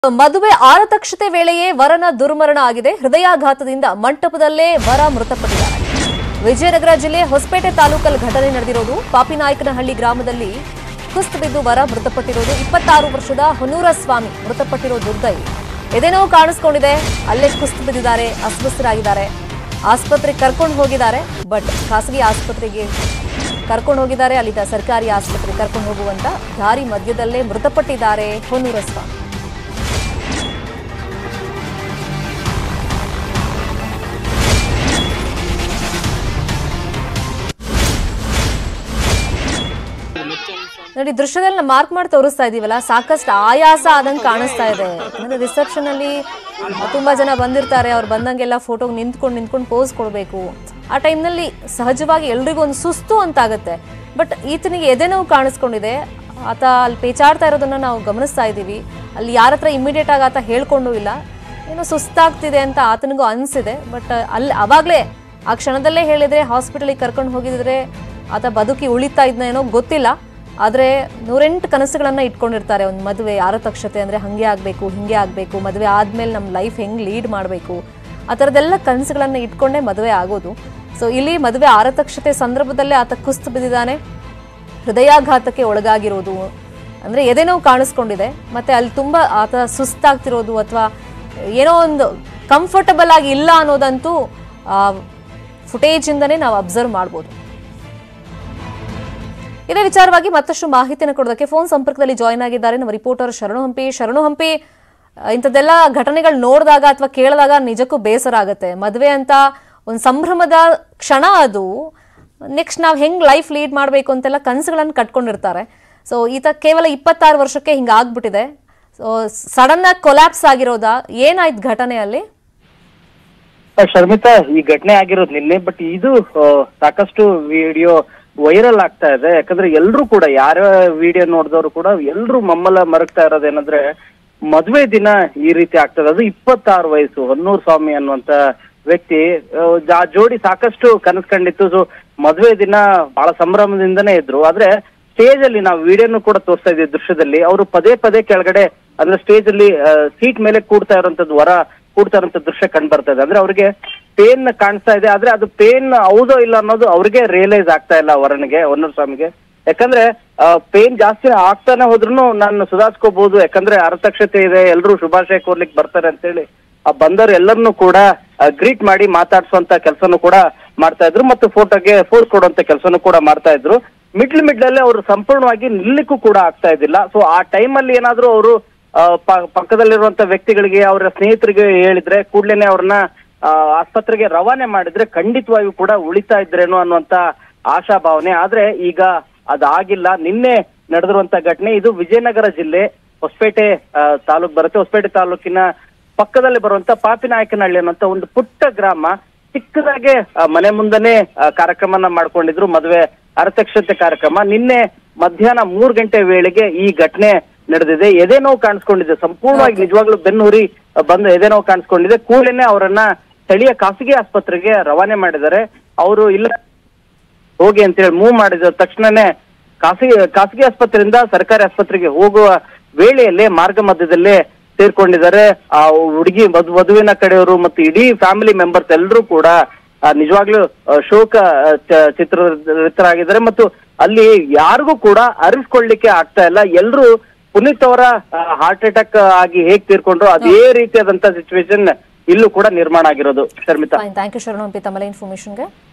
ಮದುವೆ ಆರತಕ್ಷತೆ ವೇಳೆಯೇ ವರನ ದುರ್ಮರಣ ಆಗಿದೆ ಹೃದಯಾಘಾತದಿಂದ ಮಂಟಪದಲ್ಲೇ ವರ ಮೃತಪಟ್ಟಿದ್ದಾರೆ ವಿಜಯನಗರ ಜಿಲ್ಲೆ ಹೊಸಪೇಟೆ ತಾಲೂಕಲ್ಲಿ ಘಟನೆ ನಡೆದಿರೋದು ಪಾಪಿನಾಯಕನಹಳ್ಳಿ ಗ್ರಾಮದಲ್ಲಿ ಕುಸ್ತು ಬಿದ್ದು ವರ ಮೃತಪಟ್ಟಿರೋದು ಇಪ್ಪತ್ತಾರು ವರ್ಷದ ಹೊನ್ನೂರ ಸ್ವಾಮಿ ಮೃತಪಟ್ಟಿರೋ ದುರ್ದೈವಿ ಎದೆನೋವು ಕಾಣಿಸ್ಕೊಂಡಿದೆ ಅಲ್ಲೇ ಕುಸ್ತು ಬಿದ್ದಿದ್ದಾರೆ ಅಸ್ವಸ್ಥರಾಗಿದ್ದಾರೆ ಆಸ್ಪತ್ರೆಗೆ ಕರ್ಕೊಂಡು ಹೋಗಿದ್ದಾರೆ ಬಟ್ ಖಾಸಗಿ ಆಸ್ಪತ್ರೆಗೆ ಕರ್ಕೊಂಡು ಹೋಗಿದ್ದಾರೆ ಅಲ್ಲಿದ್ದ ಸರ್ಕಾರಿ ಆಸ್ಪತ್ರೆಗೆ ಕರ್ಕೊಂಡು ಹೋಗುವಂತ ದಾರಿ ಮಧ್ಯದಲ್ಲೇ ಮೃತಪಟ್ಟಿದ್ದಾರೆ ಹೊನ್ನೂರ ಸ್ವಾಮಿ ನೋಡಿ ದೃಶ್ಯದಲ್ಲಿ ಮಾರ್ಕ್ ಮಾಡಿ ತೋರಿಸ್ತಾ ಇದೀವಲ್ಲ ಸಾಕಷ್ಟು ಆಯಾಸ ಆದಂಗೆ ಕಾಣಿಸ್ತಾ ಇದೆ ಅಂದ್ರೆ ರಿಸೆಪ್ಷನ್ ಅಲ್ಲಿ ತುಂಬಾ ಜನ ಬಂದಿರ್ತಾರೆ ಅವ್ರು ಬಂದಂಗೆಲ್ಲ ಫೋಟೋಗೆ ನಿಂತ್ಕೊಂಡು ನಿಂತ್ಕೊಂಡು ಪೋಸ್ ಕೊಡಬೇಕು ಆ ಟೈಮ್ನಲ್ಲಿ ಸಹಜವಾಗಿ ಎಲ್ರಿಗೂ ಒಂದು ಸುಸ್ತು ಅಂತಾಗುತ್ತೆ ಬಟ್ ಈತನಿಗೆ ಎದೆನೋವು ಕಾಣಿಸ್ಕೊಂಡಿದೆ ಆತ ಅಲ್ಲಿ ಪೇಚಾಡ್ತಾ ಇರೋದನ್ನ ನಾವು ಗಮನಿಸ್ತಾ ಇದ್ದೀವಿ ಅಲ್ಲಿ ಯಾರ ಹತ್ರ ಇಮಿಡಿಯೇಟ್ ಆಗಿ ಆತ ಹೇಳ್ಕೊಂಡು ಇಲ್ಲ ಏನೋ ಸುಸ್ತಾಗ್ತಿದೆ ಅಂತ ಆತನಿಗೂ ಅನಿಸಿದೆ ಬಟ್ ಅಲ್ಲಿ ಅವಾಗಲೇ ಆ ಕ್ಷಣದಲ್ಲೇ ಹೇಳಿದ್ರೆ ಹಾಸ್ಪಿಟಲಿಗೆ ಕರ್ಕೊಂಡು ಹೋಗಿದ್ರೆ ಆತ ಬದುಕಿ ಉಳಿತಾ ಇದ್ನೇನೋ ಗೊತ್ತಿಲ್ಲ ಆದರೆ ನೂರೆಂಟು ಕನಸುಗಳನ್ನು ಇಟ್ಕೊಂಡಿರ್ತಾರೆ ಒಂದು ಮದುವೆ ಆರತಕ್ಷತೆ ಅಂದರೆ ಹಾಗೆ ಆಗಬೇಕು ಹಿಂಗೆ ಆಗಬೇಕು ಮದುವೆ ಆದಮೇಲೆ ನಮ್ಮ ಲೈಫ್ ಹೆಂಗೆ ಲೀಡ್ ಮಾಡಬೇಕು ಆ ಥರದ್ದೆಲ್ಲ ಕನಸುಗಳನ್ನು ಇಟ್ಕೊಂಡೇ ಮದುವೆ ಆಗೋದು ಸೊ ಇಲ್ಲಿ ಮದುವೆ ಆರತಕ್ಷತೆ ಸಂದರ್ಭದಲ್ಲೇ ಆತ ಕುಸ್ತು ಬಿದ್ದಿದ್ದಾನೆ ಹೃದಯಾಘಾತಕ್ಕೆ ಒಳಗಾಗಿರೋದು ಅಂದರೆ ಎದೆನೋವು ಕಾಣಿಸ್ಕೊಂಡಿದೆ ಮತ್ತು ಅಲ್ಲಿ ತುಂಬ ಆತ ಸುಸ್ತಾಗ್ತಿರೋದು ಅಥವಾ ಏನೋ ಒಂದು ಕಂಫರ್ಟಬಲ್ ಆಗಿ ಇಲ್ಲ ಅನ್ನೋದಂತೂ ಫುಟೇಜಿಂದನೇ ನಾವು ಅಬ್ಸರ್ವ್ ಮಾಡ್ಬೋದು ಇದೇ ವಿಚಾರವಾಗಿ ಮತ್ತಷ್ಟು ಮಾಹಿತಿಯನ್ನು ಕೊಡೋದಕ್ಕೆ ಫೋನ್ ಸಂಪರ್ಕದಲ್ಲಿ ಜಾಯ್ನ್ ಆಗಿದ್ದಾರೆ ನಮ್ಮ ರಿಪೋರ್ಟರ್ ಶರಣು ಹಂಪಿ ಶರಣು ಹಂಪಿ ಆ, ಇಂಥದ್ದೆಲ್ಲ ಘಟನೆಗಳು ನೋಡಿದಾಗ ಅಥವಾ ಕೇಳಿದಾಗ ನಿಜಕ್ಕೂ ಬೇಸರ ಆಗುತ್ತೆ ಮದುವೆ ಅಂತ ಒಂದು ಸಂಭ್ರಮದ ಕ್ಷಣ ಅದು ನೆಕ್ಸ್ಟ್ ನಾವು ಹೆಂಗ್ ಲೈಫ್ ಲೀಡ್ ಮಾಡಬೇಕು ಅಂತೆಲ್ಲ ಕನಸುಗಳನ್ನು ಕಟ್ಕೊಂಡಿರ್ತಾರೆ ಸೊ ಈತ ಕೇವಲ ಇಪ್ಪತ್ತಾರು ವರ್ಷಕ್ಕೆ ಹಿಂಗೆ ಆಗ್ಬಿಟ್ಟಿದೆ ಸೊ ಸಡನ್ ಆಗಿ ಕೊಲ್ಯಾಪ್ಸ್ ಆಗಿರೋದಾ ಏನಾಯ್ತು ಘಟನೆಯಲ್ಲಿ ಆ, ಶರ್ಮಿತಾ ಈ ಘಟನೆ ಆಗಿರೋದು ನಿನ್ನೆ ಬಟ್ ಇದು ಆ, ಸಾಕಷ್ಟು ವಿಡಿಯೋ ವೈರಲ್ ಆಗ್ತಾ ಇದೆ ಯಾಕಂದ್ರೆ ಎಲ್ರು ಕೂಡ ಯಾರ ವಿಡಿಯೋ ನೋಡಿದವರು ಕೂಡ ಎಲ್ರು ಮಮ್ಮಲ ಮರಗ್ತಾ ಇರೋದೇನಂದ್ರೆ ಮದ್ವೆ ದಿನ ಈ ರೀತಿ ಆಗ್ತದೆ ಅದು ಇಪ್ಪತ್ತಾರು ವಯಸ್ಸು ಹೊನ್ನೂರ್ ಸ್ವಾಮಿ ಅನ್ನುವಂತ ವ್ಯಕ್ತಿ ಆ, ಜಾ- ಜೋಡಿ ಸಾಕಷ್ಟು ಕನಸು ಕಂಡಿತ್ತು ಸೊ ಮದ್ವೆ ದಿನ ಬಹಳ ಸಂಭ್ರಮದಿಂದನೇ ಇದ್ರು ಆದ್ರೆ ಸ್ಟೇಜ್ ಅಲ್ಲಿ ನಾವು ವಿಡಿಯೋನು ಕೂಡ ತೋರಿಸ್ತಾ ಇದ್ದೀವಿ ದೃಶ್ಯದಲ್ಲಿ ಅವರು ಪದೇ ಪದೇ ಕೆಳಗಡೆ ಅಂದ್ರೆ ಸ್ಟೇಜ್ ಅಲ್ಲಿ ಸೀಟ್ ಮೇಲೆ ಕೂಡ್ತಾ ಇರುವಂತದ್ದು ವರ ಕೂಡ್ತಾ ಇರುವಂತ ದೃಶ್ಯ ಕಂಡು ಬರ್ತಾ ಇದೆ ಅಂದ್ರೆ ಅವ್ರಿಗೆ ಪೇನ್ ಕಾಣಿಸ್ತಾ ಇದೆ ಆದ್ರೆ ಅದು ಪೇನ್ ಹೌದೋ ಇಲ್ಲ ಅನ್ನೋದು ಅವ್ರಿಗೆ ರಿಯಲೈಸ್ ಆಗ್ತಾ ಇಲ್ಲ ವರನಿಗೆ ಹೊನ್ನೂರ್ ಸ್ವಾಮಿಗೆ ಯಾಕಂದ್ರೆ ಪೇನ್ ಜಾಸ್ತಿ ಆಗ್ತಾನೆ ಹೋದ್ರು ನಾನು ಸುಧಾರಿಸ್ಕೋಬಹುದು ಯಾಕಂದ್ರೆ ಅರತಕ್ಷತೆ ಇದೆ ಎಲ್ರು ಶುಭಾಶಯ ಕೋರ್ಲಿಕ್ಕೆ ಬರ್ತಾರೆ ಅಂತೇಳಿ ಆ ಬಂದವರು ಎಲ್ಲರನ್ನೂ ಕೂಡ ಗ್ರೀಟ್ ಮಾಡಿ ಮಾತಾಡ್ಸುವಂತ ಕೆಲಸನೂ ಕೂಡ ಮಾಡ್ತಾ ಇದ್ರು ಮತ್ತು ಫೋಟೋಗೆ ಫೋಸ್ ಕೊಡುವಂತ ಕೆಲಸನೂ ಕೂಡ ಮಾಡ್ತಾ ಇದ್ರು ಮಿಡ್ಲ್ ಮಿಡ್ಲಲ್ಲಿ ಅವರು ಸಂಪೂರ್ಣವಾಗಿ ನಿಲ್ಲಿಕ್ಕೂ ಕೂಡ ಆಗ್ತಾ ಇದ್ದಿಲ್ಲ ಸೊ ಆ ಟೈಮಲ್ಲಿ ಏನಾದ್ರೂ ಅವರು ಪಕ್ಕದಲ್ಲಿರುವಂತ ವ್ಯಕ್ತಿಗಳಿಗೆ ಅವರ ಸ್ನೇಹಿತರಿಗೆ ಹೇಳಿದ್ರೆ ಕೂಡ್ಲೇನೆ ಅವ್ರನ್ನ ಆ, ಆಸ್ಪತ್ರೆಗೆ ರವಾನೆ ಮಾಡಿದ್ರೆ ಖಂಡಿತವಾಗಿಯೂ ಕೂಡ ಉಳಿತಾ ಇದ್ರೇನೋ ಅನ್ನುವಂತ ಆಶಾಭಾವನೆ ಆದ್ರೆ ಈಗ ಅದಾಗಿಲ್ಲ ನಿನ್ನೆ ನಡೆದಿರುವಂತ ಘಟನೆ ಇದು ವಿಜಯನಗರ ಜಿಲ್ಲೆ ಹೊಸಪೇಟೆ ಆ, ತಾಲೂಕ್ ಬರುತ್ತೆ ಹೊಸಪೇಟೆ ತಾಲೂಕಿನ ಪಕ್ಕದಲ್ಲಿ ಬರುವಂತ ಪಾಪಿನಾಯಕನಹಳ್ಳಿ ಅನ್ನುವಂತ ಒಂದು ಪುಟ್ಟ ಗ್ರಾಮ ಚಿಕ್ಕದಾಗೆ ಆ, ಮನೆ ಮುಂದನೆ ಆ, ಕಾರ್ಯಕ್ರಮನ ಮಾಡ್ಕೊಂಡಿದ್ರು ಮದುವೆ ಅರತಕ್ಷತೆ ಕಾರ್ಯಕ್ರಮ ನಿನ್ನೆ ಮಧ್ಯಾಹ್ನ ಮೂರ್ ಗಂಟೆ ವೇಳೆಗೆ ಈ ಘಟನೆ ನಡೆದಿದೆ ಎದೆ ನೋವು ಕಾಣಿಸ್ಕೊಂಡಿದೆ ಸಂಪೂರ್ಣವಾಗಿ ನಿಜವಾಗ್ಲೂ ಬೆನ್ನುಹುರಿ ಬಂದು ಎದೆ ನೋವು ಕಾಣಿಸ್ಕೊಂಡಿದೆ ಕೂಡಲೇ ಅವರನ್ನ ಸ್ಥಳೀಯ ಖಾಸಗಿ ಆಸ್ಪತ್ರೆಗೆ ರವಾನೆ ಮಾಡಿದ್ದಾರೆ ಅವರು ಇಲ್ಲ ಹೋಗಿ ಅಂತ ಹೇಳಿ ಮೂವ್ ಮಾಡಿದ ತಕ್ಷಣನೇ ಖಾಸಗಿ ಖಾಸಗಿ ಆಸ್ಪತ್ರೆಯಿಂದ ಸರ್ಕಾರಿ ಆಸ್ಪತ್ರೆಗೆ ಹೋಗುವ ವೇಳೆಯಲ್ಲೇ ಮಾರ್ಗ ಮಧ್ಯದಲ್ಲೇ ಸೇರ್ಕೊಂಡಿದ್ದಾರೆ ಆ ಹುಡುಗಿ ಮಧು ವಧುವಿನ ಕಡೆಯವರು ಮತ್ತು ಇಡೀ ಫ್ಯಾಮಿಲಿ ಮೆಂಬರ್ಸ್ ಎಲ್ಲರೂ ಕೂಡ ಆ, ನಿಜವಾಗ್ಲೂ ಆ, ಶೋಕ ಆ, ಚ- ಚಿತ್ರರಿತರಾಗಿದ್ದಾರೆ ಮತ್ತು ಅಲ್ಲಿ ಯಾರಿಗೂ ಕೂಡ ಅರಿಸ್ಕೊಳ್ಳಿಕ್ಕೆ ಆಗ್ತಾ ಇಲ್ಲ ಎಲ್ರು ಪುನೀತ್ ಅವರ ಹಾರ್ಟ್ ಅಟ್ಯಾಕ್ ಆಗಿ ಹೇಗ್ ತೀರ್ಕೊಂಡ್ರು ಅದೇ ರೀತಿಯಾದಂತ ಸಿಚುವೇಶನ್ ಇಲ್ಲೂ ಕೂಡ ನಿರ್ಮಾಣ ಆಗಿರೋದು ಶರ್ಮಿತಾ ಫೈನ್ ಥ್ಯಾಂಕ್ ಯು ಶರಣು ಹಂಪಿ ತಮ್ಮಲ್ಲ ಇನ್ಫಾರ್ಮೇಶನ್ಗೆ